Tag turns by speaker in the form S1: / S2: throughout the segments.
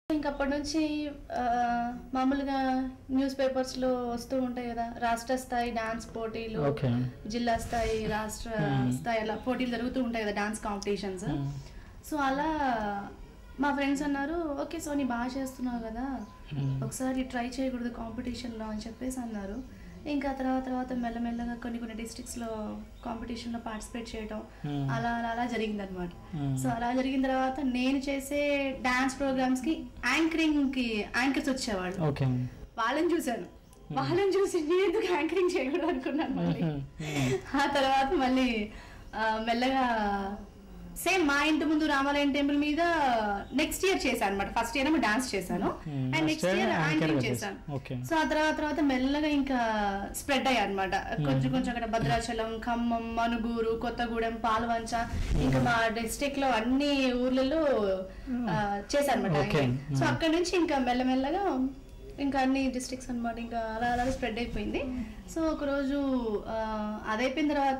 S1: ఇంకా అప్పటి నుంచి ఆ, మామూలుగా న్యూస్ పేపర్స్ లో వస్తూ ఉంటాయి కదా రాష్ట్ర స్థాయి డాన్స్ పోటీలు
S2: ఓకే
S1: జిల్లా స్థాయి రాష్ట్ర
S2: Hmm.
S1: స్థాయి అలా పోటీలు జరుగుతూ ఉంటాయి కదా డాన్స్ కాంపిటీషన్స్
S2: మ్మ్.
S1: సో అలా మా ఫ్రెండ్స్ అన్నారు ఓకే సో నీ బాగా చేస్తున్నావు కదా
S2: మ్మ్.
S1: ఒకసారి ట్రై చేయకూడదు కాంపిటీషన్లో అని చెప్పేసి అన్నారు ఇంకా తర్వాత తర్వాత మెల్లమెల్లగా కొన్ని కొన్ని డిస్ట్రిక్ట్స్లో కాంపిటీషన్లో పార్టిసిపేట్ చేయడం
S2: Hmm.
S1: అలా అలా అలా జరిగిందనమాట
S2: Hmm.
S1: సో అలా జరిగిన తర్వాత నేను చేసే డాన్స్ ప్రోగ్రామ్స్కి యాంకరింగ్కి యాంకర్స్ వచ్చేవాళ్ళు
S2: ఓకే
S1: వాళ్ళని చూశాను వాళ్ళని చూసి నేను ఎందుకు యాంకరింగ్ చేయకూడదు అనుకున్నాను మళ్ళీ
S2: మ్మ్. మ్మ్.
S1: ఆ తర్వాత మళ్ళీ ఆ, మెల్లగా సేమ్ మా ఇంటి ముందు రామాలయం టెంపుల్ మీద నెక్స్ట్ ఇయర్ చేశాను అనమాట ఫస్ట్ ఇయర్ ఏమో డాన్స్ చేశాను
S2: Hmm.
S1: And
S2: Next
S1: next
S2: year
S1: year
S2: anchor
S1: anchoring
S2: గా
S1: చేశాను
S2: చేశారు. Okay.
S1: సో ఆ తర్వాత తర్వాత మెల్లగా ఇంకా స్ప్రెడ్ అయ్యా అనమాట కొంచెం కొంచెం అక్కడ భద్రాచలం ఖమ్మం మనుగూరు కొత్తగూడెం పాల్వంచ ఇంకా మా డిస్ట్రిక్ట్ లో అన్ని ఊర్లలో చేశాను అనమాట
S2: Okay.
S1: So
S2: Hmm.
S1: అక్కడ నుంచి ఇంకా మెల్లమెల్లగా ఇంకా అన్ని డిస్ట్రిక్ట్స్ అన్నమాట ఇంకా అలా అలా స్ప్రెడ్ అయిపోయింది సో ఒకరోజు ఆ, అది అయిపోయిన తర్వాత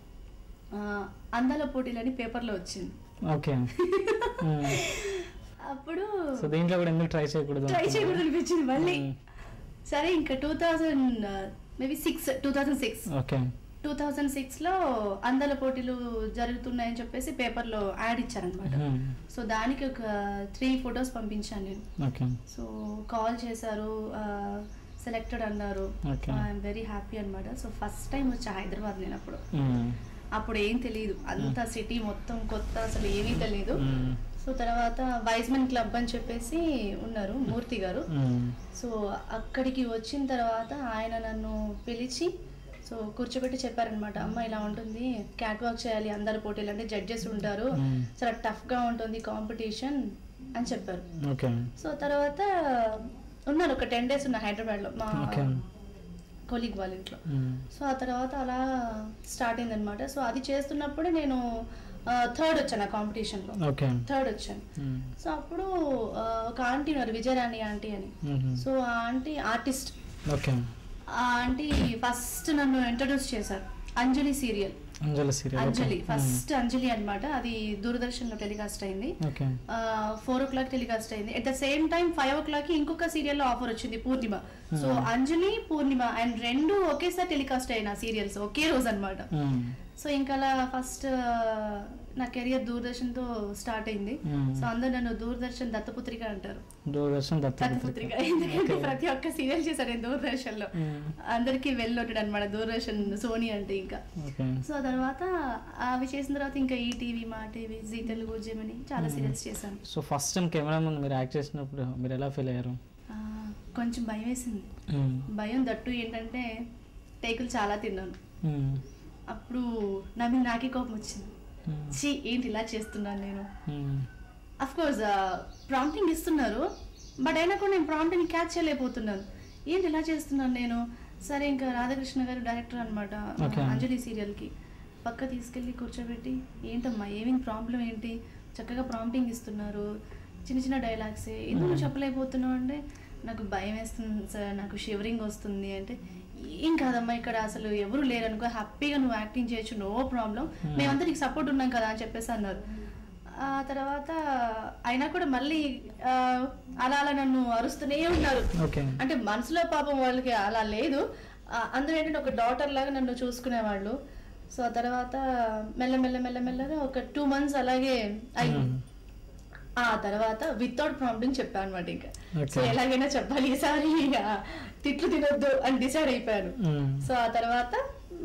S1: ఆ, అందాల పోటీలని పేపర్లో వచ్చింది
S2: ఓకే మ్మ్.
S1: అప్పుడు
S2: సో దీంట్లో కూడా ఎందుకు ట్రై చేయకూడదు
S1: ట్రై చేయకూడదు అనిపించింది మళ్ళీ
S2: మ్మ్.
S1: సరే ఇంకా two thousand maybe six two thousand six
S2: okay
S1: two thousand సిక్స్లో అందాల పోటీలు జరుగుతున్నాయని చెప్పేసి పేపర్లో యాడ్ ఇచ్చారనమాట
S2: మ్మ్.
S1: సో దానికి ఒక త్రీ ఫొటోస్ పంపించాను నేను
S2: ఓకే
S1: సో కాల్ చేశారు సెలెక్టెడ్ అన్నారు
S2: Okay.
S1: ఐఎమ్ వెరీ హ్యాపీ అనమాట సో ఫస్ట్ టైం వచ్చా హైదరాబాద్ నేను అప్పుడు
S2: మ్మ్.
S1: అప్పుడు ఏం తెలియదు అంత సిటీ మొత్తం కొత్త అసలు ఏమీ తెలియదు
S2: మ్మ్.
S1: సో తర్వాత వైజ్మన్ క్లబ్ అని చెప్పేసి ఉన్నారు మూర్తి గారు
S2: మ్మ్.
S1: సో అక్కడికి వచ్చిన తర్వాత ఆయన నన్ను పిలిచి సో కూర్చోబెట్టి చెప్పారనమాట అమ్మ ఇలా ఉంటుంది క్యాట్ వాక్ చేయాలి అందరు పోటీలు అంటే జడ్జెస్ ఉంటారు
S2: మ్మ్.
S1: చాలా టఫ్గా ఉంటుంది కాంపిటీషన్ అని చెప్పారు
S2: ఓకే
S1: సో తర్వాత ఉన్నాను ఒక టెన్ డేస్ ఉన్నా హైదరాబాద్లో మా
S2: ఓకే
S1: కొలీగ్ వాళ్ళ ఇంట్లో
S2: మ్మ్.
S1: సో ఆ తర్వాత అలా స్టార్ట్ అయిందనమాట సో అది చేస్తున్నప్పుడు నేను థర్డ్ వచ్చాను ఆ కాంపిటీషన్లో
S2: ఓకే
S1: థర్డ్ వచ్చాను
S2: మ్మ్.
S1: సో అప్పుడు ఆ, ఒక ఆంటీ ఉన్నారు విజయరాణి ఆంటీ అని
S2: మ్మ్.
S1: సో ఆ ఆంటీ ఆర్టిస్ట్
S2: ఓకే
S1: ఆ ఆంటీ ఫస్ట్ నన్ను ఇంట్రడ్యూస్ చేశారు Anjali serial
S2: Anjali serial
S1: Anjali first Anjali అన్నమాట అది దూరదర్శన్ లో టెలికాస్ట్ అయింది
S2: okay
S1: four o'clock telecast అయింది at the same time five o'clock ఇంకొక సీరియల్ లో ఆఫర్ వచ్చింది Purnima so Anjali Purnima and రెండు ఒకేసారి టెలికాస్ట్ అయిన సీరియల్స్ ఒకే రోజు అన్నమాట
S2: మ్మ్.
S1: సో ఇంకా అలా ఫస్ట్ నా కెరియర్ దూరదర్శన్ తో స్టార్ట్ అయింది
S2: మ్మ్.
S1: సో అందరు నన్ను దూరదర్శన్ దత్తపుత్రిక అంటారు
S2: దూరదర్శన్ దత్తపుత్రిక
S1: దత్తపుత్రిక ఎందుకంటే ప్రతి ఒక్క సీరియల్ చేశాను నేను దూరదర్శన్ లో
S2: మ్మ్.
S1: అందరికి వెళ్ళొట్టాడు అనమాట దూరదర్శన్ సోనీ అంటే ఇంకా
S2: ఓకే
S1: సో ఆ తర్వాత అవి చేసిన తర్వాత ఇంకా E TV Maa TV Zee Telugu Gemini చాలా సీరియల్స్ చేశాను
S2: సో ఫస్ట్ టైం కెమెరా ముందు మీరు యాక్ట్ చేసినప్పుడు మీరు ఎలా ఫీల్ అయ్యారు
S1: ఆ, కొంచెం భయం వేసింది
S2: మ్మ్.
S1: భయం దట్టు ఏంటంటే టేకులు చాలా తిన్నాను
S2: మ్మ్.
S1: అప్పుడు నా మీద నాకే కోపం వచ్చింది
S2: మ్మ్.
S1: ఛీ ఏంటి ఇలా చేస్తున్నాను నేను
S2: మ్మ్.
S1: అఫ్ కోర్స్ ప్రాంప్టింగ్ ఇస్తున్నారు బట్ అయినా కూడా నేను ప్రాంప్టింగ్ క్యాచ్ చేయలేకపోతున్నాను ఏంటి ఇలా చేస్తున్నాను నేను సరే ఇంకా రాధాకృష్ణ గారు డైరెక్టర్ అనమాట
S2: Okay.
S1: అంజలి సీరియల్కి పక్క తీసుకెళ్ళి కూర్చోబెట్టి ఏంటమ్మా ఏమేమి ప్రాబ్లం ఏంటి చక్కగా ప్రాంప్టింగ్ ఇస్తున్నారు చిన్న చిన్న డైలాగ్సే ఎందుకు
S2: Hmm.
S1: చెప్పలేకపోతున్నావు అంటే నాకు భయం వేస్తుంది సార్ నాకు షివరింగ్ వస్తుంది అంటే ఏం కాదమ్మా ఇక్కడ అసలు ఎవరు లేరు అనుకో హ్యాపీగా నువ్వు యాక్టింగ్ చేయొచ్చు నో ప్రాబ్లం
S2: Hmm.
S1: మేమంతా నీకు సపోర్ట్ ఉన్నాం కదా అని చెప్పేసి అన్నారు ఆ తర్వాత అయినా కూడా మళ్ళీ ఆ, అలా అలా నన్ను అరుస్తూనే ఉన్నారు
S2: ఓకే
S1: అంటే మనసులో పాపం వాళ్ళకి అలా లేదు ఆ, అందరూ ఏంటంటే ఒక డాటర్ లాగా నన్ను చూసుకునేవాళ్ళు సో ఆ తర్వాత మెల్ల మెల్ల మెల్ల మెల్లగా ఒక టూ మంత్స్ అలాగే అయ్యి
S2: మ్మ్.
S1: ఆ తర్వాత వితౌట్ ప్రాంప్టింగ్ చెప్పాను అనమాట ఇంకా
S2: Okay.
S1: సో ఎలాగైనా చెప్పాలి ఈసారి ఇక తిట్లు తినొద్దు అని డిసైడ్ అయిపోయాను
S2: మ్మ్.
S1: సో ఆ తర్వాత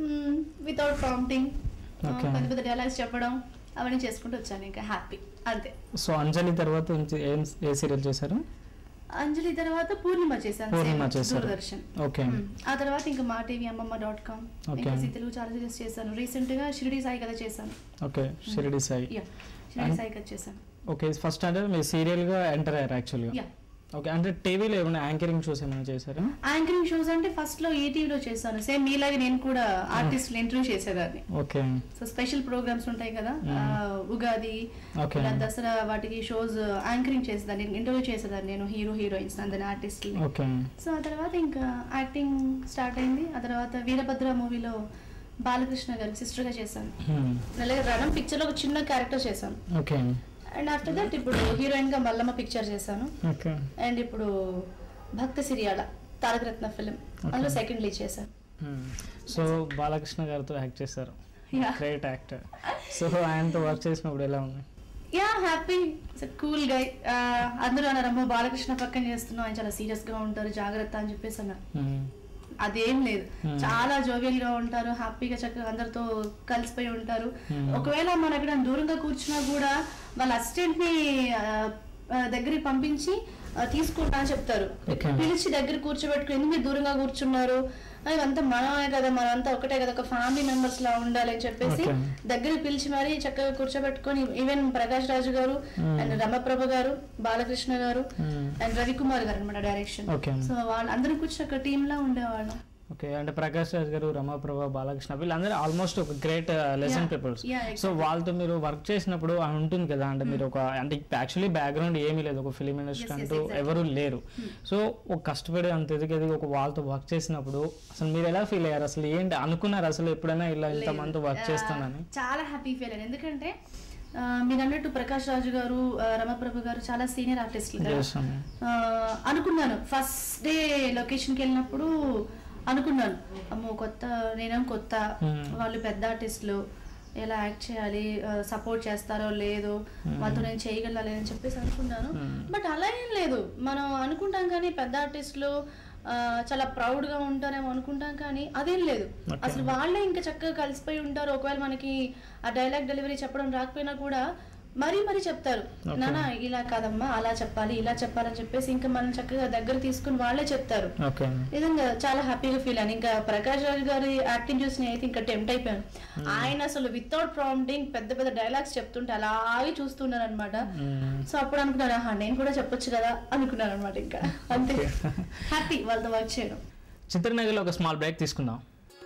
S1: వితౌట్ ప్రాంప్టింగ్
S2: Okay.
S1: పెద్ద పెద్ద డైలాగ్స్ చెప్పడం అవన్నీ చేసుకుంటూ వచ్చాను ఇంకా హ్యాపీ అంతే
S2: సో అంజలి తర్వాత ఇంక- ఏం ఏ సీరియల్ చేశారు
S1: అంజలి తర్వాత పూర్ణిమ చేశాను
S2: పూర్ణిమ
S1: same,
S2: చేశారు.
S1: దూరదర్శన్
S2: ఓకే
S1: మ్మ్. ఆ తర్వాత ఇంకా Maa TV Ammamma dot com
S2: Okay.
S1: ఇంకా జీ తెలుగు చాలా సీరియల్స్ చేశాను రీసెంట్ గా షిరిడి సాయి కదా చేశాను
S2: okay Shiridi Sai
S1: yeah Shiridi
S2: And-
S1: Sai కదా చేశాను
S2: ఓకే ఫస్ట్ అంటే మీరు సీరియల్ గా ఎంటర్ అయ్యారు యాక్చువల్గా
S1: యా
S2: ఓకే అంటే టీవీలో ఏమైనా యాంకరింగ్ షోస్ ఏమైనా చేశారా
S1: యాంకరింగ్ షోస్ అంటే ఫస్ట్ లో ఈటీవీలో చేశాను సేమ్ మీలాగే నేను కూడా ఆర్టిస్ట్ ఇంటర్వ్యూ చేసేదాన్ని
S2: ఓకే
S1: సో స్పెషల్ ప్రోగ్రామ్స్ ఉంటాయి కదా
S2: మ్మ్.
S1: ఆ, ఉగాది
S2: Okay.
S1: ఇలా దసరా వాటికి షోస్ యాంకరింగ్ చేసేదాన్ని ఇంటర్వ్యూ చేసేదాన్ని నేను హీరో హీరోయిన్స్ అందరి ఆర్టిస్ట్
S2: ఓకే
S1: సో ఆ తర్వాత ఇంకా యాక్టింగ్ స్టార్ట్ అయింది ఆ తర్వాత వీరభద్ర మూవీలో బాలకృష్ణ గారి సిస్టర్ గా చేశాను
S2: Hmm.
S1: అలాగే రణం పిక్చర్ లో ఒక చిన్న క్యారెక్టర్ చేశాను
S2: ఓకే
S1: అండ్ ఆఫ్టర్ దట్ ఇప్పుడు హీరోయిన్ గా మల్లమ్మ పిక్చర్ చేశాను
S2: ఓకే
S1: అండ్ ఇప్పుడు భక్త సిరియాల తారకరత్న ఫిలిం అందులో సెకండ్ లీడ్ చేశాను
S2: సో బాలకృష్ణ గారితో యాక్ట్ చేశారు
S1: Yeah.
S2: గ్రేట్ యాక్టర్ సో ఆయనతో వర్క్ చేసినప్పుడు ఎలా ఉంది
S1: యా హ్యాపీ కూల్ గై అందరూ అన్నారు అమ్మో బాలకృష్ణ పక్కన చేస్తున్నావు ఆయన చాలా సీరియస్ గా ఉంటారు జాగ్రత్త అని చెప్పేసి అన్నారు
S2: మ్మ్.
S1: అదేం లేదు
S2: Hmm.
S1: చాలా జోవియల్ గా ఉంటారు హ్యాపీగా చక్కగా అందరితో కలిసిపోయి ఉంటారు
S2: Hmm.
S1: ఒకవేళ మన ఎక్కడ దూరంగా కూర్చున్నా కూడా వాళ్ళ అసిస్టెంట్ ని ఆ, ఆ, దగ్గరికి పంపించి ఆ, తీసుకుంటా అని చెప్తారు
S2: Okay.
S1: పిలిచి దగ్గర కూర్చోబెట్టుకుని ఎందుకు మీరు దూరంగా కూర్చున్నారు ఆ, ఇవంతా మనమే కదా మనంతా ఒకటే కదా ఒక ఫ్యామిలీ మెంబర్స్ లా ఉండాలి అని చెప్పేసి
S2: Okay.
S1: దగ్గర పిలిచి మరి చక్కగా కూర్చోబెట్టుకొని ఈవెన్ ప్రకాష్ రాజు గారు
S2: Hmm.
S1: అండ్ రమప్రభ గారు బాలకృష్ణ గారు
S2: Hmm.
S1: అండ్ రవికుమార్ గారు అనమాట డైరెక్షన్
S2: Okay.
S1: సో వాళ్ళు అందరూ కూర్చొని ఒక టీమ్ లా ఉండేవాళ్ళం
S2: ఓకే అంటే ప్రకాష్ రాజ్ గారు రమాప్రభ బాలకృష్ణ వీళ్ళందరూ ఆల్మోస్ట్ ఒక great lesson
S1: Yeah.
S2: Peoples
S1: Yeah,
S2: so వాళ్ళతో మీరు వర్క్ చేసినప్పుడు అని ఉంటుంది కదా అంటే మీరు ఒక అంటే యాక్చువల్లీ బ్యాక్గ్రౌండ్ ఏమీ లేదు ఒక ఫిలిం ఇండస్ట్రీ
S1: Yes, yes,
S2: అంటూ
S1: exactly.
S2: ఎవరు లేరు సో ఒక కష్టపడి అంత ఎదిగి ఎదిగి ఒక వాళ్ళతో వర్క్ చేసినప్పుడు అసలు మీరు ఎలా ఫీల్ అయ్యారు అసలు ఏంటి అనుకున్నారు అసలు ఎప్పుడైనా ఇలా ఇంతమంది వర్క్
S1: లేదు.
S2: చేస్తానని
S1: ఆ, చాలా హ్యాపీ ఫీల్ అయ్యాను ఎందుకంటే ఆ, మీరు అన్నట్టు ప్రకాష్ రాజు గారు ఆ, రమప్రభు గారు చాలా సీనియర్ ఆర్టిస్టులు కదా
S2: Yes, అమ్మ.
S1: ఆ, అనుకున్నాను ఫస్ట్ డే లొకేషన్కి వెళ్ళినప్పుడు అనుకున్నాను అమ్మో కొత్త నేనేం కొత్త
S2: Hmm.
S1: వాళ్ళు పెద్ద ఆర్టిస్టులు ఎలా యాక్ట్ చేయాలి సపోర్ట్ చేస్తారో లేదో వాళ్ళతో నేను చేయగలనా లేదని చెప్పేసి అనుకున్నాను
S2: Hmm.
S1: బట్ అలా ఏం లేదు మనం అనుకుంటాం కానీ పెద్ద ఆర్టిస్టులు ఆ, చాలా ప్రౌడ్ గా ఉంటారేమో అనుకుంటాం కానీ అదేం లేదు
S2: Okay.
S1: అసలు వాళ్ళే ఇంకా చక్కగా కలిసిపోయి ఉంటారు ఒకవేళ మనకి ఆ డైలాగ్ డెలివరీ చెప్పడం రాకపోయినా కూడా మరీ మరీ చెప్తారు
S2: Okay.
S1: నానా ఇలా కాదమ్మా అలా చెప్పాలి ఇలా చెప్పాలని చెప్పేసి ఇంకా మనం చక్కగా దగ్గర తీసుకుని వాళ్ళే చెప్తారు
S2: ఓకే
S1: నిజంగా చాలా హ్యాపీగా ఫీల్ అయ్యాను ఇంకా ప్రకాష్ రాజ్ గారి యాక్టింగ్ చూసి నేనైతే ఇంకా టెంప్ట్ అయిపోయాను ఆయన అసలు వితౌట్ ప్రాంప్టింగ్ పెద్ద పెద్ద డైలాగ్స్ చెప్తుంటే అలాగే చూస్తున్నాను అనమాట
S2: మ్మ్.
S1: సో అప్పుడు అనుకున్నాను ఆహా నేను కూడా చెప్పొచ్చు కదా అనుకున్నాను అనమాట ఇంకా అంతే హ్యాపీ వాళ్ళతో వర్క్ చేయడం
S2: చిత్రనగర్లో ఒక స్మాల్ బ్రేక్ తీసుకుందాం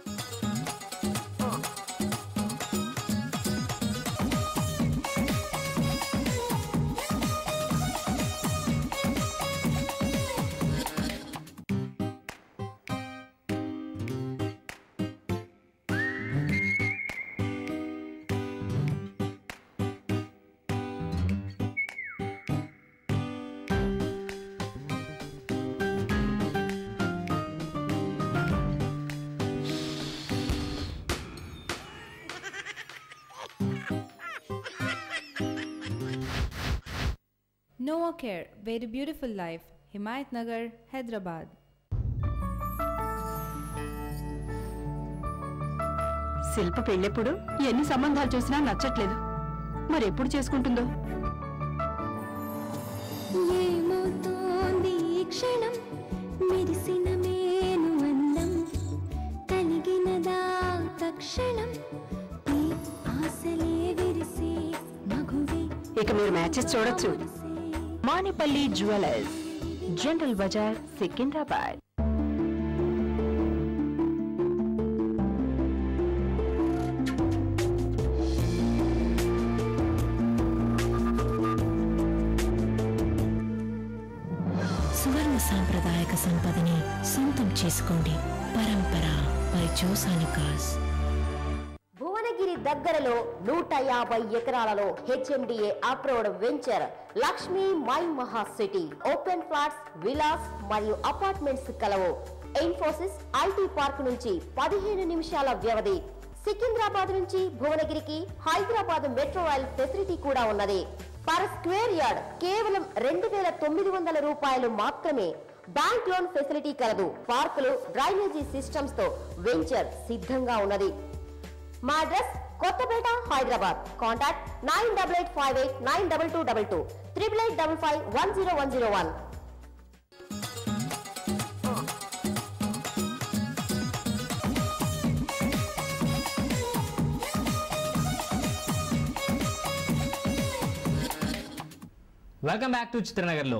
S3: Noah Care, Very Beautiful Life, Himayat Nagar, Hyderabad.
S4: Shilpa పెళ్ళెప్పుడు ఎన్ని సంబంధాలు చూసినా నచ్చట్లేదు మరి ఎప్పుడు చేసుకుంటుందో
S5: ఏమవుతోంది ఈ క్షణం మెరిసిన మేను అందం కలిగినదా తక్షణం ఈ ఆశలే విరిసే మగువే
S4: ఇక మీరు మ్యాచెస్ చూడొచ్చు
S5: మురిసే.
S4: మానిపల్లి జ్యువెలర్స్ జనరల్ బజార్ సికింద్రాబాద్
S6: సువర్ణ సాంప్రదాయక సంపదని సొంతం చేసుకోండి పరంపర బై జోసానికాస్
S7: భువనగిరి దగ్గరలో నూట యాభై ఎకరాలలో HMDA approved venture Lakshmi my Maha city open flats villas మరియు అపార్ట్మెంట్స్ కలవు ఇన్ఫోసిస్ ఐటీ పార్క్ నుంచి పదిహేను నిమిషాల వ్యవధి సికింద్రాబాద్ నుంచి భువనగిరికి హైదరాబాద్ మెట్రో రైల్ ఫెసిలిటీ కూడా ఉన్నది పర్ స్క్వేర్ యార్డ్ కేవలం రెండు వేల తొమ్మిది వందల రూపాయలు మాత్రమే బ్యాంక్ లోన్ ఫెసిలిటీ కలదు పార్కులు డ్రైనేజీ సిస్టమ్స్ తో వెంచర్ సిద్ధంగా ఉన్నది మా address Kothapet Hyderabad contact nine double eight five eight nine double two double two triple eight double five one zero one zero one
S2: welcome back to చిత్రనగర్లో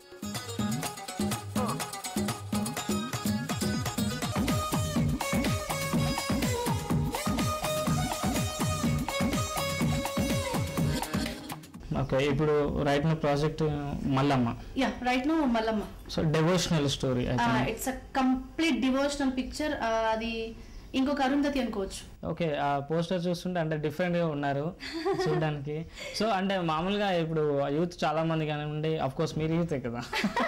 S2: ఓకే ఇప్పుడు right నా project Mallamma
S1: yeah right no Mallamma
S2: so devotional story అయితే
S1: it's a complete devotional picture అది ఇంకొక అరుంధతి అనుకోవచ్చు
S2: okay ఆ poster చూస్తుంటే అంటే డిఫరెంట్గా ఉన్నారు చూడడానికి సో అంటే మామూలుగా ఇప్పుడు యూత్ చాలా మంది కానివ్వండి అఫ్ కోర్స్ మీరు యూతే కదా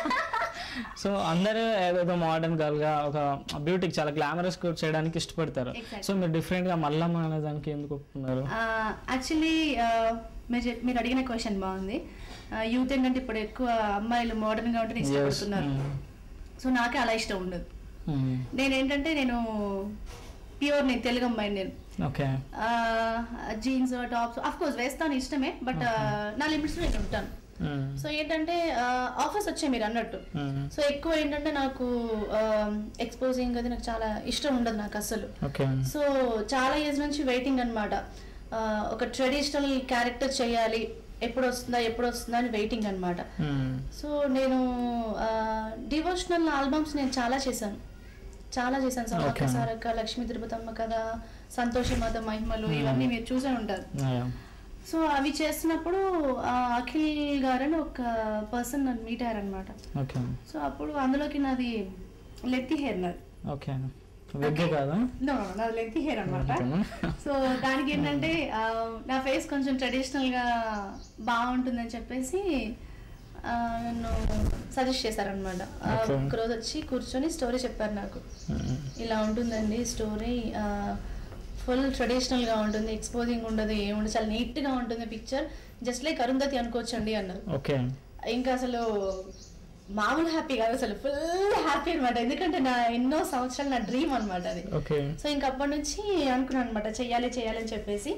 S2: సో అందరూ ఏదో మోడర్న్ గర్ల్గా ఒక బ్యూటీకి చాలా గ్లామరస్ చేయడానికి ఇష్టపడతారు
S1: Exactly.
S2: సో మీరు డిఫరెంట్గా మల్లమ్మ అనే దానికి ఎందుకు ఒప్పుకున్నారు
S1: యాక్చువల్లీ మీరు చెప్- మీరు అడిగిన క్వశ్చన్ బాగుంది యూత్ ఏంటంటే ఇప్పుడు ఎక్కువ అమ్మాయిలు మోడర్న్ గా ఉంటే ఇష్టపడుతున్నారు సో నాకే అలా ఇష్టం ఉండదు నేను ఏంటంటే నేను ప్యూర్ నేను తెలుగు అమ్మాయిని నేను
S2: okay
S1: jeans tops of course వేస్తాను ఇష్టమే బట్ నా లిమిట్స్ నేను ఉంటాను సో ఏంటంటే ఆఫర్స్ వచ్చాయి మీరు అన్నట్టు సో ఎక్కువ ఏంటంటే నాకు ఎక్స్పోజింగ్ అది నాకు చాలా ఇష్టం ఉండదు నాకు అసలు
S2: ఓకే
S1: సో చాలా ఇయర్స్ నుంచి వెయిటింగ్ అనమాట ఒక ట్రెడిషనల్ క్యారెక్టర్ చేయాలి ఎప్పుడు వస్తుందా ఎప్పుడు వస్తుందా అని వెయిటింగ్ అనమాట సో నేను డివోషనల్ ఆల్బమ్స్ నేను చాలా చేశాను చాలా చేశాను సమ్మక్క
S2: Okay.
S1: సారక్క లక్ష్మీ తిరుపతమ్మ కదా సంతోషి మాత మహిమలు ఇవన్నీ మీరు చూసే ఉంటారు సో అవి చేస్తున్నప్పుడు ఆ, అఖిల్ గారని ఒక పర్సన్ నన్ను మీట్ అయ్యారనమాట
S2: ఓకే
S1: సో అప్పుడు అందులోకి నాది లెత్తి హెయిర్ నాది
S2: ఓకే వెగ్గే కాదా
S1: No, no, నాది లెంతి హెయిర్ అనమాట
S2: ఓకేనా?
S1: సో దానికి ఏంటంటే ఆ, నా ఫేస్ కొంచెం ట్రెడిషనల్ గా బాగుంటుందని చెప్పేసి ఆ, నన్ను సజెస్ట్ చేశారనమాట
S2: Okay.
S1: ఒకరోజు వచ్చి కూర్చొని స్టోరీ చెప్పారు నాకు ఇలా ఉంటుందండి స్టోరీ ఫుల్ ట్రెడిషనల్ గా ఉంటుంది ఎక్స్పోజింగ్ ఉండదు ఏముండదు చాలా నీట్ గా ఉంటుంది పిక్చర్ జస్ట్ లైక్ అరుంధతి అనుకోవచ్చండి అన్నారు
S2: ఓకే
S1: ఇంకా అసలు మామూలు హ్యాపీ కాదు అసలు ఫుల్ హ్యాపీ అనమాట ఎందుకంటే నా ఎన్నో సంవత్సరాలు నా డ్రీమ్ అనమాట అది
S2: ఓకే
S1: సో ఇంక అప్పటి నుంచి అనుకున్నాను అనమాట చెయ్యాలి చెయ్యాలి అని చెప్పేసి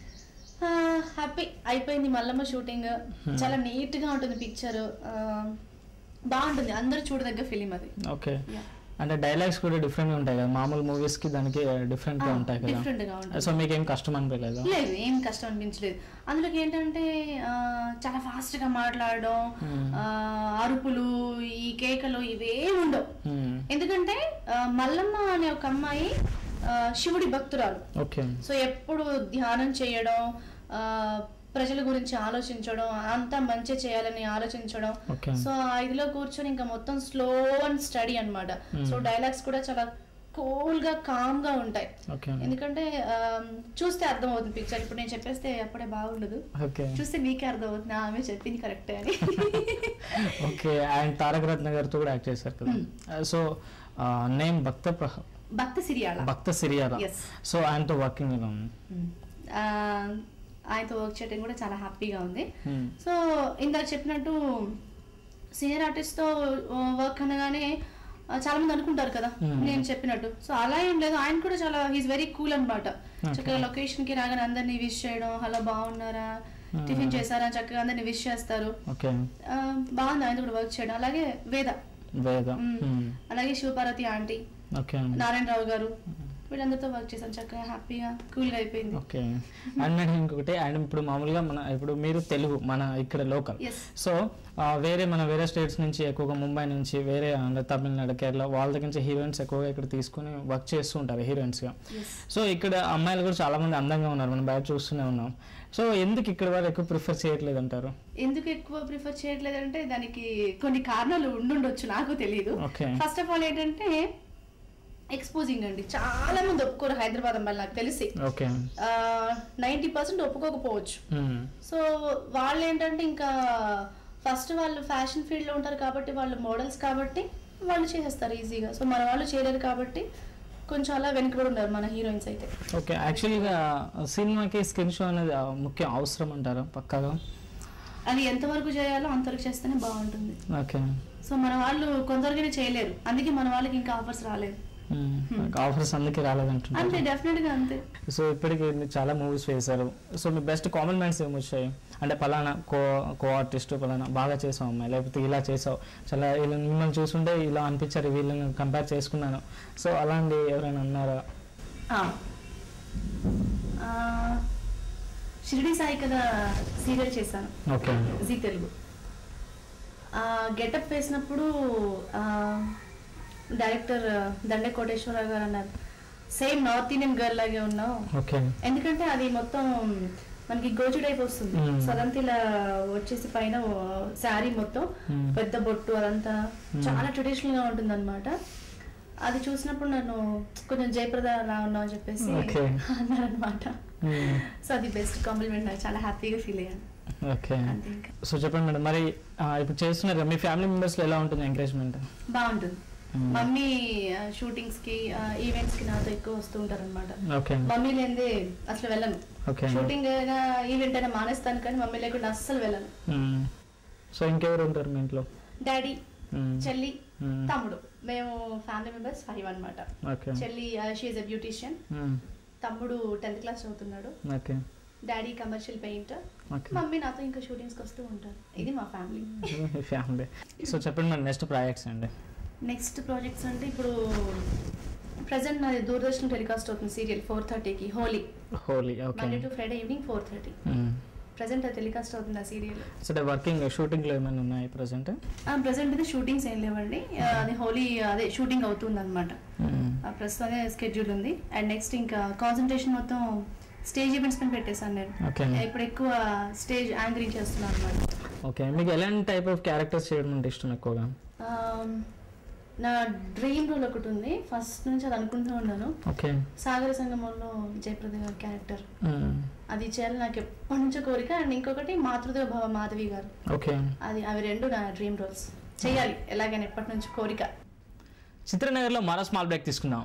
S1: హ్యాపీ అయిపోయింది మల్లమ్మ షూటింగ్ చాలా నీట్ గా ఉంటుంది పిక్చర్ బాగుంటుంది అందరూ చూడదగ్గ ఫిలిం అది
S2: ఓకే
S1: Yeah.
S2: అంటే డైలాగ్స్ కూడా డిఫరెంట్గా ఉంటాయి కదా మామూలు మూవీస్ కి దానికి డిఫరెంట్గా
S1: Ah,
S2: ఉంటాయి కదా
S1: different గా ఉంటుంది.
S2: సో మీకు ఏం కష్టం అనిపించలేదు
S1: లేదు ఏం కష్టం అనిపించలేదు అందులోకి ఏంటంటే ఆ, చాలా ఫాస్ట్ గా మాట్లాడడం ఆ, అరుపులు ఈ కేకలు ఇవే ఉండవు ఎందుకంటే ఆ, మల్లమ్మ అనే ఒక అమ్మాయి ఆ, శివుడి భక్తురాలు
S2: ఓకే
S1: సో ఎప్పుడు ధ్యానం చేయడం ఆ, ప్రజల గురించి ఆలోచించడం అంతా మంచి చేయాలని ఆలోచించడం
S2: Okay.
S1: సో ఆ ఇదిలో కూర్చొని ఇంకా మొత్తం స్లో అండ్ స్టడీ అన్నమాట సో డైలాగ్స్ కూడా చాలా కూల్ గా కామ్ గా ఉంటాయి
S2: ఓకే
S1: ఎందుకంటే ఆ, చూస్తే అర్థం అవుతుంది పిక్చర్ ఇప్పుడు నేను చెప్పేస్తే అప్పుడే బాగుండదు
S2: ఓకే
S1: చూస్తే మీకే అర్థం అవుతుంది ఆ, ఆమె చెప్పింది కరెక్టే అని
S2: ఓకే ఆయన తారక రత్న గారితో కూడా యాక్ట్ చేశారు కదా సో నేమ్ భక్త ప్రహ-
S1: భక్త సిరియాల
S2: భక్త సిరియాల
S1: Yes.
S2: సో ఆయనతో వర్కింగ్ ఎలా ఉంది
S1: ఆ, ఆయనతో వర్క్ చేయడం కూడా చాలా హ్యాపీగా ఉంది
S2: Hmm.
S1: సో ఇందాక చెప్పినట్టు సీనియర్ ఆర్టిస్ట్తో వర్క్ అనగానే ఆ, చాలా మంది అనుకుంటారు కదా నేను చెప్పినట్టు సో అలా ఏం లేదు ఆయన కూడా చాలా హీస్ వెరీ కూల్ అనమాట చక్కగా లొకేషన్ కి రాగానే అందరినీ విష్ చేయడం హలో బాగున్నారా టిఫిన్ చేశారా చక్కగా అందరినీ విష్ చేస్తారు
S2: ఓకే
S1: ఆ, బాగుంది ఆయన కూడా వర్క్ చేయడం అలాగే వేద
S2: వేద
S1: మ్మ్. అలాగే శివపార్వతి ఆంటీ
S2: ఓకే
S1: నారాయణరావు గారు వీళ్ళందరితో వర్క్ చేశాను చక్కగా హ్యాపీగా కూల్గా అయిపోయింది
S2: ఓకే అండ్ మేడం ఇంకొకటి అండ్ ఇప్పుడు మామూలుగా మన ఇప్పుడు మీరు తెలుగు మన ఇక్కడ లోకల్
S1: Yes.
S2: సో ఆ, వేరే మన వేరే స్టేట్స్ నుంచి ఎక్కువగా ముంబై నుంచి వేరే అంటే తమిళనాడు కేరళ వాళ్ళ దగ్గర నుంచి హీరోయిన్స్ ఎక్కువగా ఇక్కడ తీసుకొని వర్క్ చేస్తూ ఉంటారు హీరోయిన్స్గా సో ఇక్కడ అమ్మాయిలు కూడా చాలా మంది అందంగా ఉన్నారు మనం బయట చూస్తూనే ఉన్నాం సో ఎందుకు ఇక్కడ వారు ఎక్కువ ప్రిఫర్ చేయట్లేదు అంటారు
S1: ఎందుకు ఎక్కువ ప్రిఫర్ చేయట్లేదంటే దానికి కొన్ని కారణాలు ఉండుండొచ్చు నాకు తెలియదు
S2: Okay.
S1: ఫస్ట్ ఆఫ్ ఆల్ ఏంటంటే ఎక్స్పోజింగ్ అండి చాలా మంది ఒప్పుకోరు హైదరాబాద్ అమ్మాయిలు నాకు తెలిసి
S2: ఓకే
S1: నైంటీ పర్సెంట్ ఒప్పుకోకపోవచ్చు సో వాళ్ళు ఏంటంటే ఇంకా ఫస్ట్ వాళ్ళు ఫ్యాషన్ ఫీల్డ్లో ఉంటారు కాబట్టి వాళ్ళు మోడల్స్ కాబట్టి వాళ్ళు చేసేస్తారు ఈజీగా సో మన వాళ్ళు చేయలేరు కాబట్టి కొంచెం అలా వెనుకబడి ఉన్నారు మన హీరోయిన్స్ అయితే
S2: ఓకే యాక్చువల్గా సినిమాకి స్కిన్ షో అనేది ఆ, ముఖ్యం అవసరం అంటారా పక్కాగా
S1: అది ఎంతవరకు చేయాలో అంతవరకు చేస్తేనే బాగుంటుంది
S2: ఓకే
S1: సో మన వాళ్ళు కొందరిగానే చేయలేరు అందుకే మన వాళ్ళకి ఇంకా ఆఫర్స్ రాలేదు
S2: ఆఫర్స్ అందుకే
S1: అంతే
S2: రాలేదంటున్నారు
S1: డెఫినెట్ గా అంతే
S2: సో ఇప్పటికి మీరు చాలా మూవీస్ వేశారు సో మీ బెస్ట్ కాంప్లిమెంట్స్ ఏమి వచ్చాయి అంటే పలానా కో కో ఆర్టిస్ట్ పలానా బాగా చేసావు అమ్మాయి లేకపోతే ఇలా చేసావు చాలా ఇలా మిమ్మల్ని చూస్తుంటే ఇలా అనిపించారు వీళ్ళని కంపేర్ చేసుకున్నాను సో అలాంటి ఎవరైనా అన్నారా
S1: ఆ. ఆ, షిరిడి సాయి కదా సీరియల్ చేశాను
S2: ఓకే
S1: జీ తెలుగు గెటప్ వేసినప్పుడు ఆ, డైరెక్టర్ దండే కోటేశ్వరరావు గారు అన్నారు సేమ్ నార్త్ ఇండియన్ గర్ల్ లాగే ఉన్నావు
S2: ఓకే
S1: ఎందుకంటే అది మొత్తం మనకి గోజు టైప్ వస్తుంది
S2: Hmm.
S1: సో అదంతా ఇలా వచ్చేసి పైన శారీ మొత్తం
S2: Hmm.
S1: పెద్ద బొట్టు అదంతా చాలా ట్రెడిషనల్ గా ఉంటుంది అనమాట అది చూసినప్పుడు నన్ను కొంచెం జయప్రద లా ఉన్నావు అని చెప్పేసి
S2: Okay.
S1: అన్నారనమాట సో అది బెస్ట్ కాంప్లిమెంట్ నాకు చాలా హ్యాపీగా ఫీల్ అయ్యాను
S2: ఓకే
S1: అంతే ఇంకా
S2: సో చెప్పండి మేడం మరి ఆ, ఇప్పుడు చేస్తున్నారు కదా, మీ ఫ్యామిలీ మెంబర్స్లో ఎలా ఉంటుంది ఎంకరేజ్మెంట్
S1: బాగుంటుంది మమ్మీ షూటింగ్స్ కి ఈవెంట్స్ కి నాతో ఎక్కువ వస్తూ ఉంటారు అనమాట
S2: ఓకే
S1: మమ్మీ లేనిదే అసలు వెళ్ళను
S2: ఓకే
S1: షూటింగ్ అయినా ఈవెంట్ అయినా మానేస్తాను కానీ మమ్మీ లేకుండా అస్సలు వెళ్ళను
S2: సో ఇంకెవరు ఉంటారు మీ ఇంట్లో
S1: డాడీ
S2: మ్మ్.
S1: చెల్లి
S2: మ్మ్.
S1: తమ్ముడు మేము ఫ్యామిలీ మెంబర్స్ ఫైవ్ అన్నమాట
S2: ఓకే
S1: చెల్లి షీఈ్ ఎ బ్యూటీషియన్
S2: మ్మ్.
S1: తమ్ముడు టెన్త్ క్లాస్ చదువుతున్నాడు
S2: okay
S1: daddy commercial painter
S2: okay
S1: mummy నాతో ఇంకా షూటింగ్స్కి వస్తూ ఉంటారు ఇది మా ఫ్యామిలీ
S2: మీ ఫ్యామిలీ సో చెప్పండి మేడం నెక్స్ట్ ప్రాజెక్ట్స్ అండి
S1: నెక్స్ట్ ప్రాజెక్ట్స్ అంటే ఇప్పుడు ప్రజెంట్ నాది దూరదర్శన్ టెలికాస్ట్ అవుతుంది సీరియల్ ఫోర్ థర్టీకి Holi
S2: Holi okay
S1: Monday to Friday evening four thirty present అది టెలికాస్ట్ అవుతుంది ఆ సీరియల్
S2: సో వర్కింగ్ షూటింగ్లో ఏమైనా ఉన్నాయి ప్రజెంట్
S1: ప్రజెంట్ అయితే షూటింగ్స్ ఏం లేవండి ఆ, అది హోలీ అదే షూటింగ్ అవుతుంది అనమాట ప్రస్తుతం అదే స్కెడ్యూల్ ఉంది అండ్ నెక్స్ట్ ఇంకా కాన్సన్ట్రేషన్ మొత్తం స్టేజ్ ఈవెంట్స్ పైన పెట్టేశాను నేను
S2: ఓకే
S1: ఇప్పుడు ఎక్కువ స్టేజ్ యాంకరింగ్ చేస్తున్నాను అనమాట
S2: ఓకే మీకు ఎలాంటి టైప్ ఆఫ్ క్యారెక్టర్స్ చేయడం అంటే ఇష్టం ఎక్కువగా
S1: నా డ్రీమ్ రోల్ ఒకటి ఉంది ఫస్ట్ నుంచి అది అనుకుంటూ ఉన్నాను
S2: ఓకే
S1: సాగర సంగమంలో జయప్రద గారి క్యారెక్టర్ అది చేయాలి నాకు ఎప్పటి నుంచో కోరిక అండ్ ఇంకొకటి మాతృదేవ భవ మాధవి గారు
S2: ఓకే
S1: అది అవి రెండు నా డ్రీమ్ రోల్స్ చేయాలి ఎలాగైనా ఎప్పటి నుంచి కోరిక
S2: చిత్రనగర్లో మరో స్మాల్ బ్రేక్ తీసుకుందాం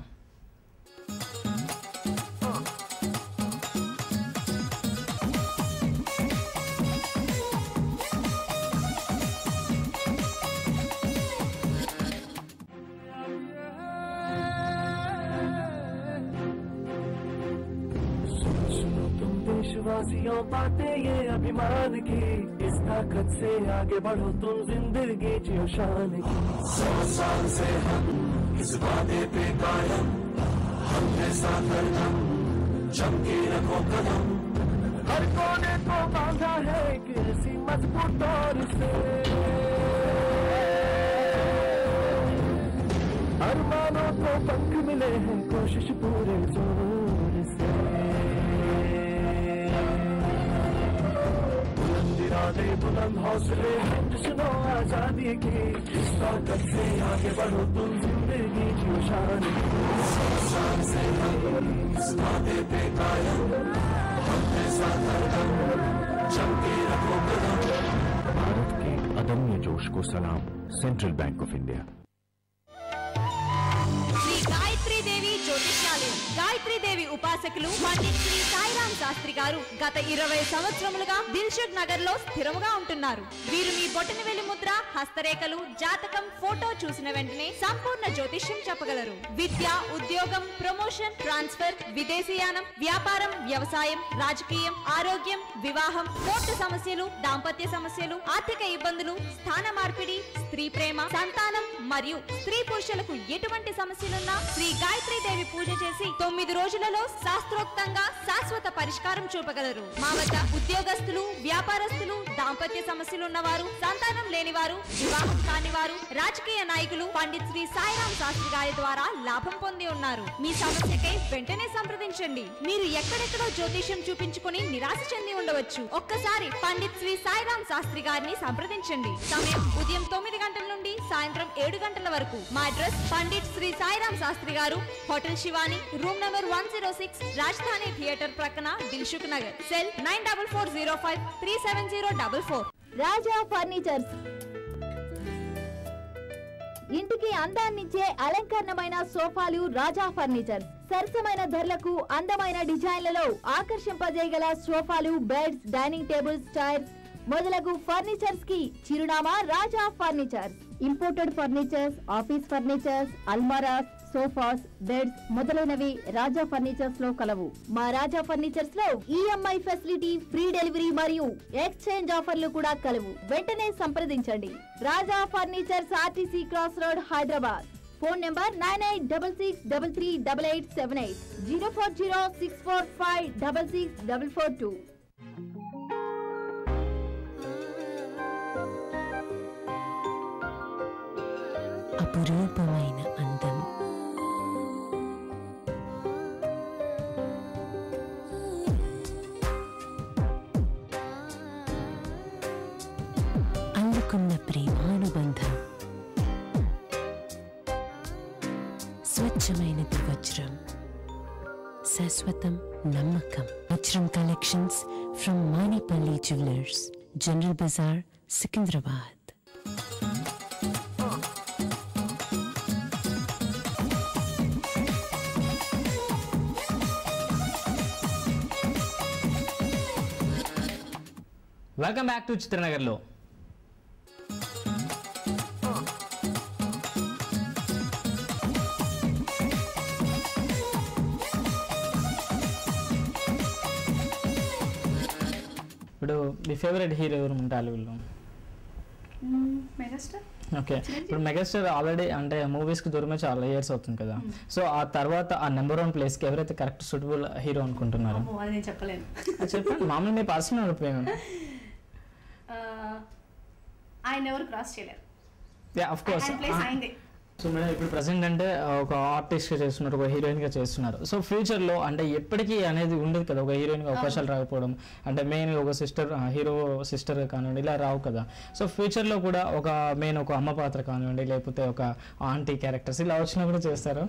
S8: तुम देशवासियों बातें ये अभिमान की इस ताकत से आगे बढ़ो तुम जिंदगी जियो शान की सौ साल से हम इस वादे पे कायम हमने साथ हरदम जम के रखो कदम हर कोने को बांधा है एक ऐसी मजबूत डोर से अरमानों को पंख मिले हैं कोशिश पूरे जोर से बुलंद इरादे बुलंद हौसले हैं जश्नो आजादी की इस ताकत से आगे बढ़ो तुम जिंदगी की शान सौ साल से हम इस वादे पे कायम हमने साथ हरदम जम के रखो कदम
S9: भारत के अदम्य जोश को सलाम central bank of India
S10: Shri Gayatri Devi జ్యోతిష్యాలయం గాయత్రీ దేవి ఉపాసకులు పండిత్ శ్రీ సాయిరాం శాస్త్రి గారు గత ఇరవై సంవత్సరములుగా దిల్షుక్ నగర్ లో స్థిరముగా ఉంటున్నారు వీరు మీ బొటన వెలి ముద్ర హస్తరేఖలు జాతకం ఫోటో చూసిన వెంటనే సంపూర్ణ జ్యోతిష్యం చెప్పగలరు విద్య ఉద్యోగం ప్రమోషన్ ట్రాన్స్ఫర్ విదేశీయానం వ్యాపారం వ్యవసాయం రాజకీయం ఆరోగ్యం వివాహం కోర్టు సమస్యలు దాంపత్య సమస్యలు ఆర్థిక ఇబ్బందులు స్థాన మార్పిడి స్త్రీ ప్రేమ సంతానం మరియు స్త్రీ పురుషులకు ఎటువంటి సమస్యలున్నా శ్రీ గాయత్రి దేవి పూజ చేసి తొమ్మిది రోజులలో శాస్త్రోక్తంగా శాశ్వత పరిష్కారం చూపగలరు మా వద్ద ఉద్యోగస్తులు వ్యాపారస్తులు దాంపత్య సమస్యలున్నవారు సంతానం లేనివారు వివాహం కానివారు రాజకీయ నాయకులు పండిత్ శ్రీ సాయిరాం శాస్త్రి గారి ద్వారా లాభం పొంది ఉన్నారు మీ సమస్యకై వెంటనే సంప్రదించండి మీరు ఎక్కడెక్కడో జ్యోతిష్యం చూపించుకొని నిరాశ చెంది ఉండవచ్చు ఒక్కసారి పండిత్ శ్రీ సాయిరాం శాస్త్రి గారిని సంప్రదించండి సమయం ఉదయం తొమ్మిది గంటల నుండి సాయంత్రం ఏడు గంటల వరకు మా అడ్రస్ పండిట్ శ్రీ సాయిరాం శాస్త్రి గారు hotel Shivani room number one zero six Rajdhani theatre ప్రక్కన Dilsukhnagar cell nine double four zero five three seven zero double four
S11: Raja furnitures ఇంటికి అందాన్నిచ్చే అలంకరణమైన సోఫాలు రాజా ఫర్నిచర్స్ సరసమైన ధరలకు అందమైన డిజైన్లలో ఆకర్షింపజేయగల సోఫాలు బెడ్స్ డైనింగ్ టేబుల్స్ చైర్స్ మొదలగు ఫర్నిచర్స్ కి చిరునామా Raja furnitures imported furnitures office furnitures అల్మారాస్ సోఫాస్ బెడ్స్ మొదలైనవి రాజా ఫర్నిచర్స్ లో కలవు మా రాజా ఫర్నిచర్స్ లో ఈఎంఐ ఫెసిలిటీ ఫ్రీ డెలివరీ మరియు ఎక్స్చేంజ్ ఆఫర్లు కూడా కలవు వెంటనే సంప్రదించండి Raja furnitures RTC cross road Hyderabad phone number nine eight double six double three double eight seven eight zero four zero six four five double six double four two
S6: అపురూపమైన అందం అందుకున్న ప్రేమానుబంధం స్వచ్ఛమైనది వజ్రం శాశ్వతం నమ్మకం వజ్రం collections from Manipalli jewellers general Bazar Secunderabad
S2: welcome back to చిత్రనగర్లో ఇప్పుడు మీ ఫేవరెట్ హీరో ఎవరు టాలీవుడ్లో
S1: మెగాస్టార్
S2: ఓకే ఇప్పుడు మెగాస్టార్ ఆల్రెడీ అంటే మూవీస్కి దూరమే చాలా ఇయర్స్ అవుతుంది కదా సో ఆ తర్వాత ఆ నెంబర్ వన్ ప్లేస్కి ఎవరైతే కరెక్ట్ సూటబుల్ హీరో అనుకుంటున్నారు
S1: అమ్మో, అది నేను చెప్పలేను
S2: అది చెప్పండి మామూలు మీ పర్సనల్ ఒపీనియన్
S1: ఆ, ఆయన ఎవరు క్రాస్ చేయలేరు
S2: యా ఆఫ్ కోర్స్
S1: ఆయన ప్లేస్ అయింది
S2: సో మేడం ఇప్పుడు ప్రజెంట్ అంటే ఆ, ఒక ఆర్టిస్ట్గా చేస్తున్నారు ఒక హీరోయిన్గా చేస్తున్నారు సో ఫ్యూచర్లో అంటే ఎప్పటికీ అనేది ఉండదు కదా ఒక హీరోయిన్గా అవకాశాలు రాకపోవడం అంటే మెయిన్ ఒక సిస్టర్ హీరో సిస్టర్ కానివ్వండి ఇలా రావు కదా సో ఫ్యూచర్లో కూడా ఒక మెయిన్ ఒక అమ్మ పాత్ర కానివ్వండి లేకపోతే ఒక ఆంటీ క్యారెక్టర్స్ ఇలా వచ్చినా కూడా చేస్తారు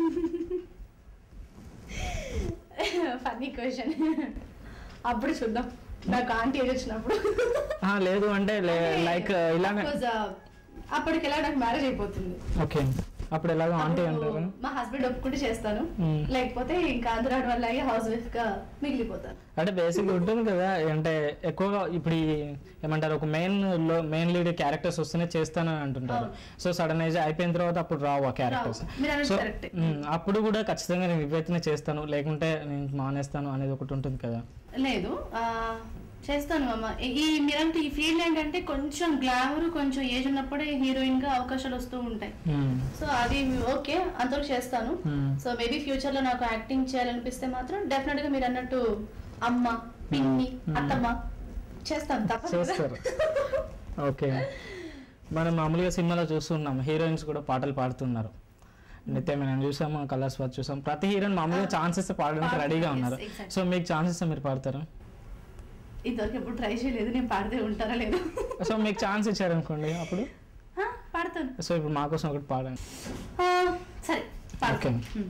S1: ఫన్నీ క్వశ్చన్ అప్పుడు చూద్దాం నాకు ఆంటీ ఏజ్ వచ్చినప్పుడు
S2: ఆ, లేదు అంటే లైక్ ఇలానే
S1: Because, uh, అప్పటికి ఎలా నాకు మ్యారేజ్ అయిపోతుంది
S2: ఓకే అప్పుడు ఎలాగో ఆంటీ
S1: అప్పుడు
S2: అంటారు
S1: మా హస్బెండ్ ఒప్పుకుంటే చేస్తాను
S2: మ్మ్.
S1: లేకపోతే ఇంకా ఆంధ్రాడ్ వల్ల హౌస్ వైఫ్ గా మిగిలిపోతాను
S2: అంటే బేసిక్ ఉంటుంది కదా అంటే ఎక్కువగా ఇప్పుడు ఈ ఏమంటారు ఒక మెయిన్ లో మెయిన్ లీడ్ క్యారెక్టర్స్ వస్తేనే చేస్తానని అంటుంటారు సో సడన్ ఏజ్ అయిపోయిన తర్వాత అప్పుడు రావు ఆ క్యారెక్టర్స్
S1: రావు. మీరు అన్నది
S2: సో
S1: correct.
S2: అప్పుడు కూడా ఖచ్చితంగా నేను ఇవైతేనే చేస్తాను లేకుంటే నేను మానేస్తాను అనేది ఒకటి ఉంటుంది కదా
S1: లేదు ఆ, చేస్తాను అమ్మ ఈ- ఈ మీరంటే ఈ ఫీల్డ్ ఏంటంటే కొంచెం గ్లామర్ కొంచెం ఏజ్ ఉన్నప్పుడే హీరోయిన్ గా అవకాశాలు వస్తూ ఉంటాయి
S2: మ్మ్.
S1: సో అది ఓకే అంతవరకు చేస్తాను
S2: మ్మ్.
S1: సో మేబీ ఫ్యూచర్ లో నాకు యాక్టింగ్ చేయాలనిపిస్తే మాత్రం డెఫినెట్ గా మీరు అన్నట్టు అమ్మ పిన్ని అత్తమ్మ చేస్తాను తప్పదు కదా.
S2: చేస్తారు ఓకే మనం మామూలుగా సినిమాలో చూస్తున్నాం హీరోయిన్స్ కూడా పాటలు పాడుతున్నారు నిత్యం మనం చూసాము కలర్స్ వాచ్ చూసాం ప్రతి హీరోయిన్ మామూలుగా ఛాన్సెస్ పాడడానికి రెడీగా ఉన్నారు
S1: Yes, exactly.
S2: సో మీకు ఛాన్సెస్ మీరు పాడతారా
S1: ఇంతవరకు ఎప్పుడు ట్రై చేయలేదు నేను పాడితే ఉంటారా లేదు
S2: సో మీకు ఛాన్స్ ఇచ్చారనుకోండి అప్పుడు
S1: ఆ, పాడతాను
S2: సో ఇప్పుడు మా కోసం ఒకటి పాడండి
S1: ఆ, సరే
S2: ఓకే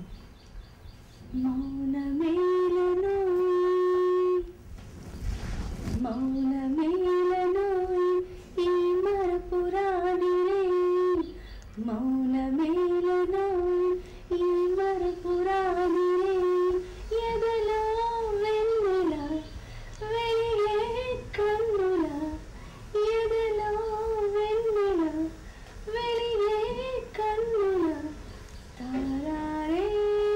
S1: మౌనమేలను మౌనమేలను ఈ మరపురానిరే మౌనమేలను ఈ మరపురానిరే ఎదలో వెన్నెల వెలిగే కన్నుల ఎదలో వెన్నెల వెలిగే కన్నుల తారారే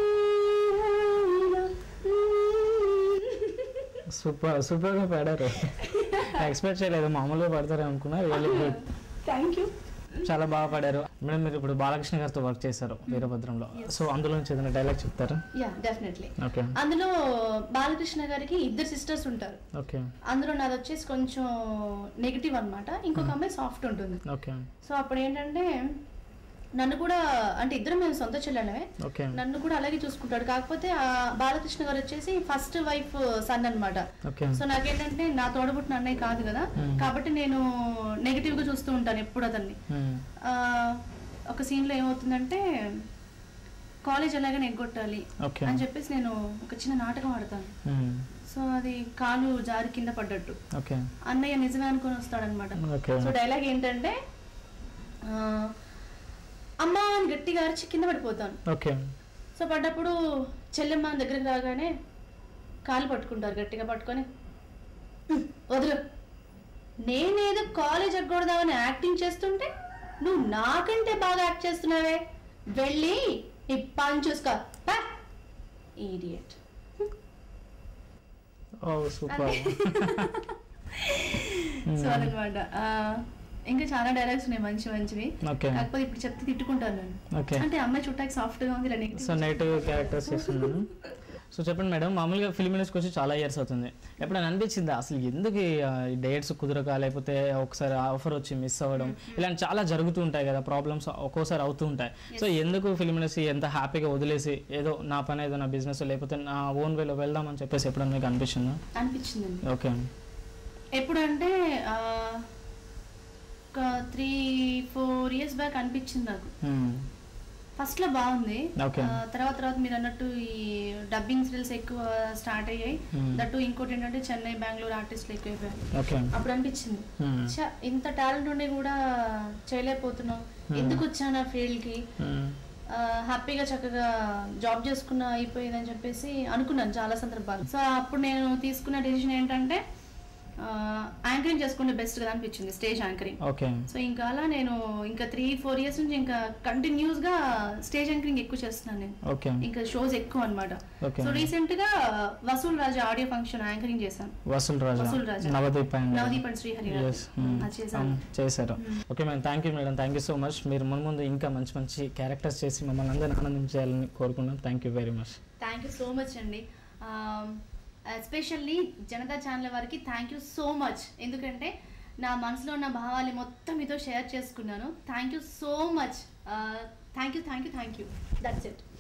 S2: సూపర్ సూపర్ గా పాడారు ఎక్స్పెక్ట్ చేయలేదు మామూలుగా పాడతారు అనుకున్నా రియల్లీ గుడ్
S1: థ్యాంక్ యూ
S2: చాలా బాగా పాడారు మేడం మీరు ఇప్పుడు బాలకృష్ణ గారితో వర్క్ చేశారు వీరభద్రంలో సో అందులో నుంచి ఏదైనా డైలాగ్ చెప్తారా
S1: యా డెఫినెట్లీ
S2: ఓకే
S1: అందులో బాలకృష్ణ గారికి ఇద్దరు సిస్టర్స్ ఉంటారు
S2: ఓకే
S1: అందులో నాది వచ్చేసి కొంచెం నెగిటివ్ అన్నమాట ఇంకొక అమ్మాయి సాఫ్ట్ ఉంటుంది
S2: ఓకే
S1: సో అప్పుడు ఏంటంటే నన్ను కూడా అంటే ఇద్దరు మేము సొంత చెల్లెలమే
S2: ఓకే
S1: నన్ను కూడా అలాగే చూసుకుంటాడు కాకపోతే ఆ బాలకృష్ణ గారు వచ్చేసి ఫస్ట్ వైఫ్ సన్ అన్నమాట
S2: ఓకే
S1: సో నాకేంటంటే నా తోడబుట్టిన అన్నయ్య కాదు కదా
S2: Hmm.
S1: కాబట్టి నేను నెగిటివ్ గా చూస్తూ ఉంటాను ఎప్పుడు అతన్ని ఆ, ఒక సీన్ లో ఏమవుతుందంటే కాలేజ్ ఎలాగైనా ఎగ్గొట్టాలి
S2: Okay.
S1: అని చెప్పేసి నేను ఒక చిన్న నాటకం ఆడతాను సో అది కాలు జారి కింద పడ్డట్టు
S2: ఓకే
S1: అన్నయ్య నిజమే అనుకొని వస్తాడనమాట
S2: Okay.
S1: సో డైలాగ్ ఏంటంటే ఆ, అమ్మా అని గట్టిగా అరిచి కింద పడిపోతాను
S2: ఓకే
S1: సో పడ్డప్పుడు చెల్లెమ్మ దగ్గరికి రాగానే కాలు పట్టుకుంటారు గట్టిగా పట్టుకొని "ఉమ్, వదిలు నేనేదో కాలేజ్ ఎగ్గొడదామని యాక్టింగ్ చేస్తుంటే నువ్వు నాకంటే బాగా యాక్ట్ చేస్తున్నావే వెళ్ళి నీ పని చూసుకో ఈడియట్
S2: ఓ సూపర్
S1: సో అదనమాట ఇంకా చాలా డైలాగ్స్ ఉన్నాయి మంచి మంచివి
S2: Okay.
S1: కాకపోతే ఇప్పుడు చెప్తే తిట్టుకుంటాను నేను
S2: Okay.
S1: అంటే అమ్మాయి చుట్టాకి సాఫ్ట్ గా ఉంది ఇలా negative
S2: సో నెగిటివ్ క్యారెక్టర్స్ చేస్తున్నాను సో చెప్పండి మేడం మామూలుగా ఫిల్మ్ ఇండస్ట్రీకి వచ్చి చాలా ఇయర్స్ అవుతుంది ఎప్పుడైనా అనిపించిందా అసలు ఎందుకు ఈ డేట్స్ కుదరక లేకపోతే ఒకసారి ఆఫర్ వచ్చి మిస్ అవ్వడం ఇలాంటి చాలా జరుగుతూ ఉంటాయి కదా ప్రాబ్లమ్స్ ఒక్కోసారి అవుతూ ఉంటాయి సో ఎందుకు ఫిల్మ్ ఇండస్ట్రీ ఎంత హ్యాపీగా వదిలేసి ఏదో నా పని ఏదో నా బిజినెస్ లేకపోతే నా ఓన్ వేలో వెళ్దామని చెప్పేసి ఎప్పుడన్నా మీకు అనిపించిందా
S1: అనిపించిందండి
S2: ఓకే
S1: ఎప్పుడంటే ఆ, ఒక త్రీ ఫోర్ ఇయర్స్ బ్యాక్ అనిపించింది నాకు ఫస్ట్ లో బాగుంది
S2: Okay.
S1: ఆ, తర్వాత తర్వాత మీరు అన్నట్టు ఈ డబ్బింగ్ సీరియల్స్ ఎక్కువ స్టార్ట్ అయ్యాయి
S2: Hmm.
S1: దట్టు ఇంకోటి ఏంటంటే చెన్నై బెంగళూరు ఆర్టిస్టులు ఎక్కువైపోయారు
S2: Okay.
S1: అప్పుడు అనిపించింది
S2: Hmm.
S1: ఛ, ఇంత టాలెంట్ ఉండి కూడా చేయలేకపోతున్నాం
S2: Hmm.
S1: ఎందుకు వచ్చాను ఆ ఫీల్డ్ కి
S2: మ్మ్.
S1: ఆ, హ్యాపీగా చక్కగా జాబ్ చేసుకున్న అయిపోయిందని చెప్పేసి అనుకున్నాను చాలా సందర్భాలు సో అప్పుడు నేను తీసుకున్న డెసిషన్ ఏంటంటే యాంకరింగ్ చేసుకుంటే బెస్ట్ కదా అనిపించింది స్టేజ్ యాంకరింగ్
S2: ఓకే
S1: సో ఇంకా అలా నేను ఇంకా త్రీ ఫోర్ ఇయర్స్ నుంచి ఇంకా కంటిన్యూస్ గా స్టేజ్ యాంకరింగ్ ఎక్కువ చేస్తున్నాను నేను
S2: ఓకే
S1: ఇంకా షోస్ ఎక్కువ అన్నమాట
S2: Okay.
S1: సో రీసెంట్ గా Vasool Raja audio function anchoring చేశాను
S2: వసూల్ రాజా
S1: వసూల్ రాజా
S2: నవదీప్ అండ్
S1: నవదీప్ అండ్ శ్రీహరి గారు.
S2: Yes, mm.
S1: అది చేశాను
S2: Um, చేశారు okay madam thank you madam thank you so much మీరు ముందు ముందు ఇంకా మంచి మంచి క్యారెక్టర్స్ చేసి మమ్మల్ని అందరినీ ఆనందించాలని కోరుకున్నాం thank you very much
S1: thank you so much అండి ఎస్పెషల్లీ జనతా ఛానల్ వారికి థ్యాంక్ యూ సో మచ్ ఎందుకంటే నా మనసులో ఉన్న భావాలు మొత్తం మీతో షేర్ చేసుకున్నాను thank you so much thank you thank you thank you that's it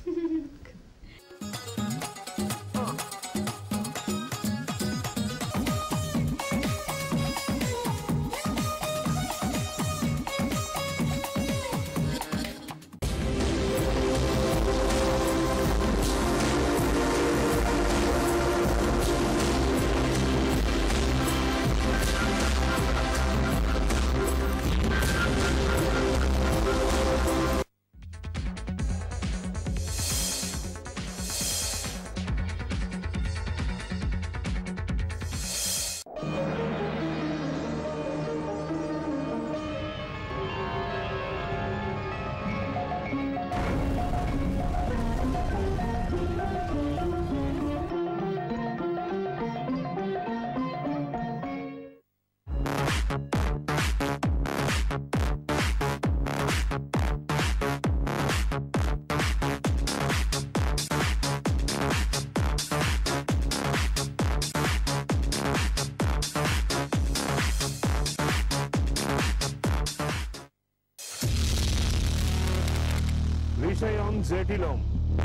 S9: విషయం జటిలం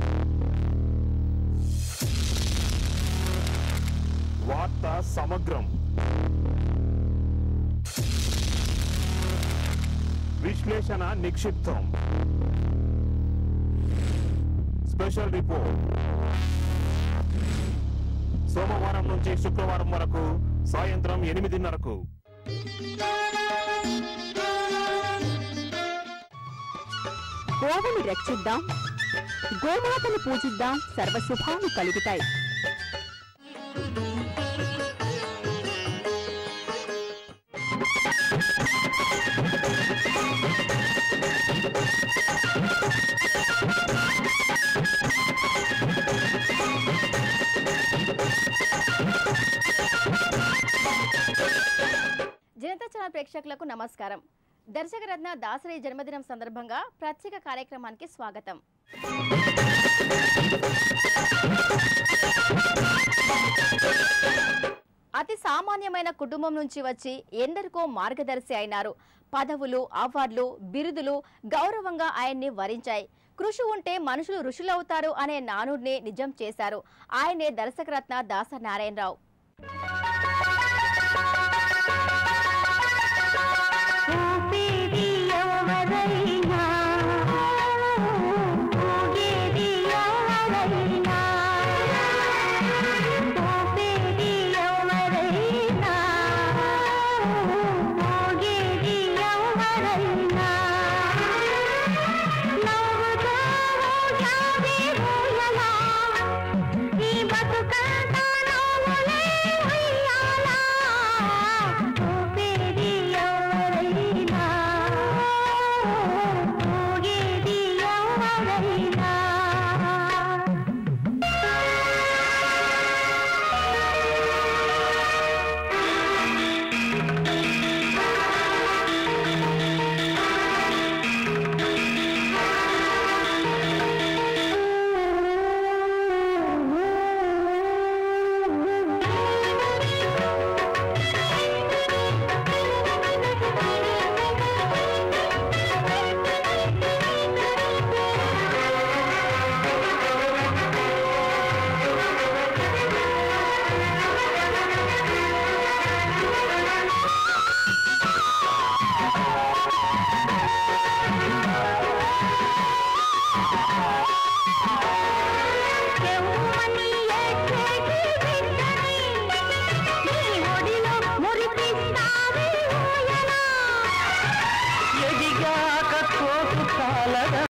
S9: వార్త సమగ్రం విశ్లేషణ నిక్షిప్తం స్పెషల్ రిపోర్ట్ సోమవారం నుంచి శుక్రవారం వరకు సాయంత్రం ఎనిమిదిన్నరకు
S4: గోవుని రక్షిద్దాం గోమాతను పూజిద్దాం సర్వశుభాలు కలుగుతాయి
S11: జనతా ఛానల్ ప్రేక్షకులకు నమస్కారం దర్శకరత్న దాసరి జన్మదినం సందర్భంగా ప్రత్యేక కార్యక్రమానికి స్వాగతం అతి సామాన్యమైన కుటుంబం నుంచి వచ్చి ఎందరికో మార్గదర్శి అయినారు పదవులు అవార్డులు బిరుదులు గౌరవంగా ఆయన్ని వరించాయి కృషి ఉంటే మనుషులు ఋషులవుతారు అనే నానుడిని నిజం చేశారు ఆయనే దర్శకరత్న దాస నారాయణరావు